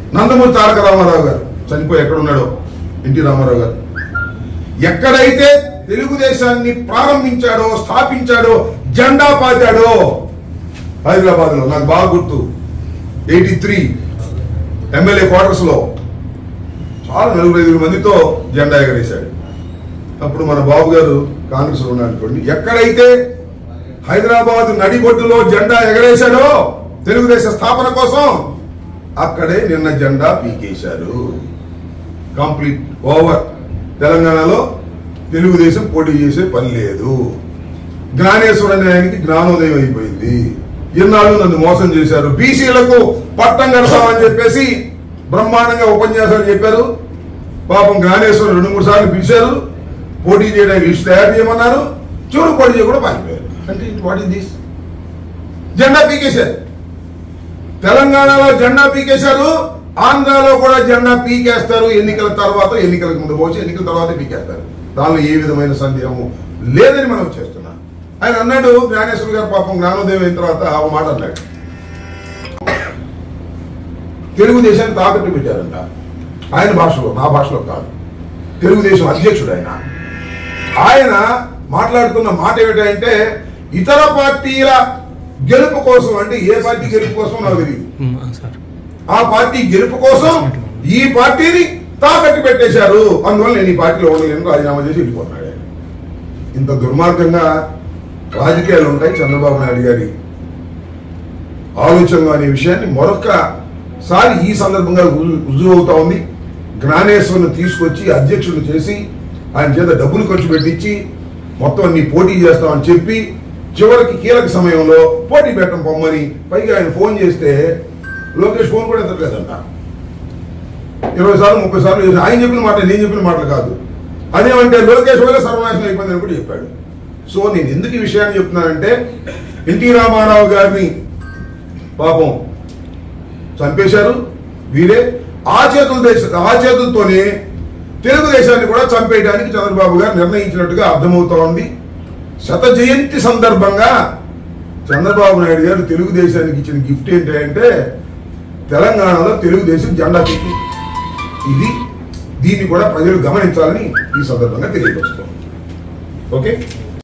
నందమూరి తారక రామారావు గారు చనిపోయి ఎక్కడ ఉన్నాడో ఎన్టీ రామారావు గారు ఎక్కడైతే తెలుగుదేశాన్ని ప్రారంభించాడో స్థాపించాడో జెండా పాతాడో హైదరాబాద్ లో నాకు బాగా గుర్తు ఎయిటీ త్రీ ఎమ్మెల్యే క్వార్టర్స్ లో చాలా నలుగురు ఐదుగురు మందితో జెండా ఎగరేశాడు అప్పుడు మన బాబు గారు కాంగ్రెస్ లో ఉన్నాడు అనుకోండి ఎక్కడైతే హైదరాబాద్ నడిబొడ్డులో జెండా ఎగరేశాడో తెలుగుదేశ స్థాపన కోసం అక్కడే నిన్న జెండా పీకేశారు కంప్లీట్ ఓవర్ తెలంగాణలో తెలుగుదేశం పోటీ చేసే పని లేదు జ్ఞానేశ్వర అనే ఆయనకి జ్ఞానోదయం అయిపోయింది ఇన్నాళ్ళు నన్ను మోసం చేశారు బీసీలకు పట్టం కడతామని చెప్పేసి బ్రహ్మాండంగా ఉపన్యాసాలు చెప్పారు పాపం జ్ఞానేశ్వరం రెండు మూడు సార్లు పిలిచారు పోటీ చేయడానికి లిస్ట్ తయారు చేయమన్నారు చూడు పోటీ చేయ కూడా పారిపోయారు అంటే వాట్ ఇస్ దిస్ జెండా పీకేశారు తెలంగాణలో జెండా పీకేశారు ఆంధ్రాలో కూడా జెండా పీకేస్తారు ఎన్నికల తర్వాత ఎన్నికలకు ముందు పోవచ్చు ఎన్నికల తర్వాత పీకేస్తారు దానిలో ఏ విధమైన సందేహము లేదని మనం చేస్తున్నాం ఆయన అన్నాడు జ్ఞానేశ్వర్ గారు పాపం జ్ఞానోదయం అయిన తర్వాత ఆ మాట అన్నాడు తెలుగుదేశాన్ని తాకట్టు పెట్టారంట ఆయన భాషలో నా భాషలో కాదు తెలుగుదేశం అధ్యక్షుడు ఆయన ఆయన మాట్లాడుతున్న మాట ఏమిటంటే ఇతర పార్టీల గెలుపు కోసం అంటే ఏ పార్టీ గెలుపు కోసం నాకు తెలియదు సార్ ఆ పార్టీ గెలుపు కోసం ఈ పార్టీని తాకట్టు పెట్టేశారు అందువల్ల నేను ఈ పార్టీలో ఉండలేను రాజీనామా చేసి వెళ్ళిపోతున్నాడు ఆయన ఇంత దుర్మార్గంగా రాజకీయాలు ఉంటాయి చంద్రబాబు నాయుడు గారి ఆలోచనలు అనే విషయాన్ని మరొకసారి ఈ సందర్భంగా రుజు- రుజువు అవుతా ఉంది జ్ఞానేశ్వరుని తీసుకొచ్చి అధ్యక్షుడు చేసి ఆయన చేత డబ్బులు ఖర్చు పెట్టించి మొత్తం నీ పోటీ చేస్తామని చెప్పి చివరికి కీలక సమయంలో పోటీ పెట్టం పొమ్మని పైగా ఆయన ఫోన్ చేస్తే లోకేష్ ఫోన్ కూడా ఎత్తట్లేదంట ఇరవై సార్లు ముప్పై సార్లు చేసి ఆయన చెప్పిన మాట నేను చెప్పిన మాటలు కాదు అదేమంటే లోకేష్ వల్ల సర్వనాశనం అయిపోయిందని కూడా చెప్పాడు సో నేను ఎందుకు ఈ విషయాన్ని చెప్తున్నానంటే ఎన్టీ రామారావు గారిని పాపం చంపేశారు వీరే ఆ చేతుల దేశ ఆ చేతులతోనే తెలుగుదేశాన్ని కూడా చంపేయడానికి చంద్రబాబు గారు నిర్ణయించినట్టుగా అర్థమవుతా ఉంది శత జయంతి సందర్భంగా చంద్రబాబు నాయుడు గారు తెలుగుదేశానికి ఇచ్చిన గిఫ్ట్ ఏంటంటే తెలంగాణలో తెలుగుదేశం జెండా పెట్టి ఇది దీన్ని కూడా ప్రజలు గమనించాలని ఈ సందర్భంగా తెలియపరుస్తాం ఓకే